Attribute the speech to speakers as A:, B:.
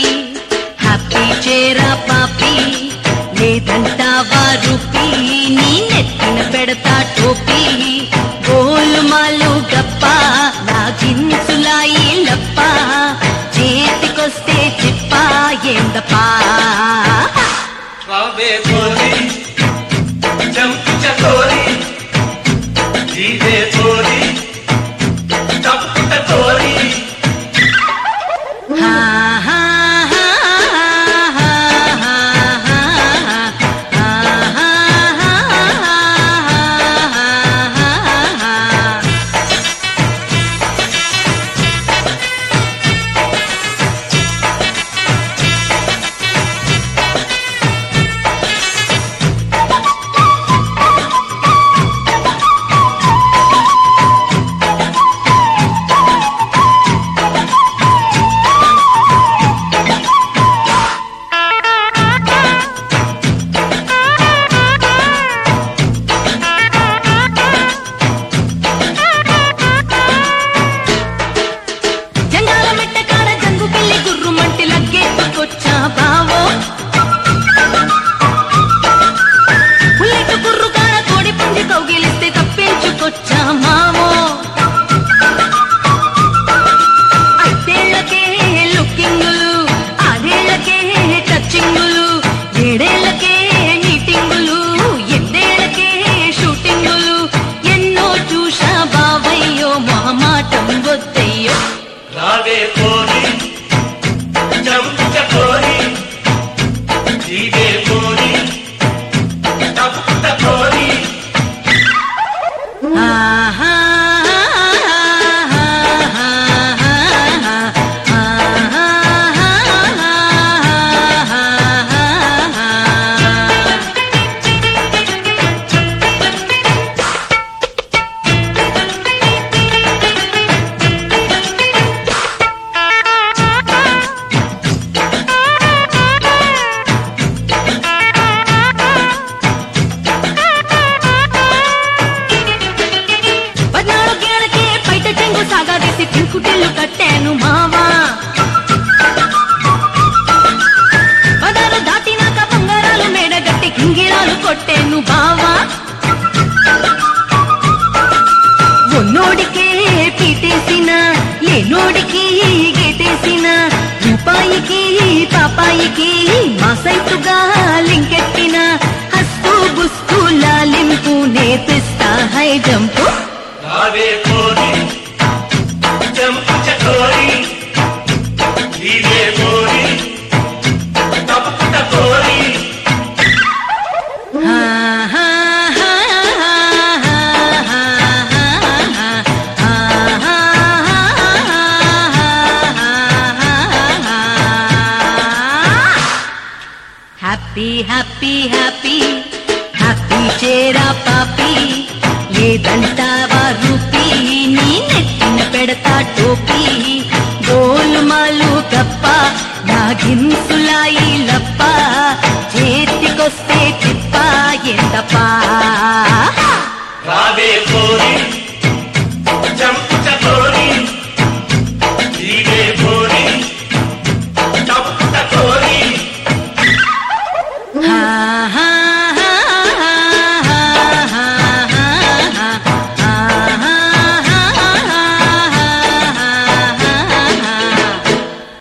A: happy చేరా పాపి లేదంటావా రూపీ నీ నెత్తిన పెడతా టోపీ గోలుమాలు గప్ప నా గిన్సులాయి లప్ప చేతికొస్తే చిప్ప ఏందప్పా
B: రావే పోరి జంపు చకోరి ఇదే పోరి తప్పుట కోరి
A: హా హా హా హా హా హా హా జంగాల మెట్ట కాడ జంగు పిల్లి గుర్రు మంటి లగ్గేట్టుకొచ్చా బావో పుల్లెట్టు గుర్రు కాడ కోడి పుంజి కౌగిలిస్తే తప్పించుకొచ్చా మావో ఐదేళ్లకే లుకింగులు ఆరేళ్లకే టచింగులు ఏడేళ్లకే మీటింగులు ఎన్నేళ్లకే షూటింగులు ఎన్నో చూసా బావయ్యో మొహమాటం వద్దయ్యో
B: రావే పోరి జంపు చకోరి ఇదే పోరి తప్పుట కోరి
A: ఆహా పద్నాలుగేళ్లకే బయట చెంగు సాగాదీసి పింకుటిల్లు కట్టాను మావా పదాలు దాటినాక బంగారాలు మేడగట్టి కింగిరాలు కొట్టాను బావా ఉన్నోడికే పీటేసిన లేనోడికి గేటేసిన రూపాయికి పాపాయికి మా సైతుగా లింకెట్టిన హస్తు బుస్తు లాలింపు నేర్పిస్తా హై జంపు
B: రావే పోరి జంపు చకోరి ఇదే పోరి తప్పుట కోరి
A: హ్యాపీ హ్యాపీ హ్యాపీ హ్యాపీ చేరా పాపి లేదంటావా రూపీ నీ నెత్తిన పెడతా టోపీ గోలుమాలు గప్ప నా గిన్సులాయి లప్ప చేతికొస్తే తిప్ప ఎంతపా
B: రావే పోరి జంపు చకోరి ఇదే పోరి తప్పుట కోరి
A: హా హా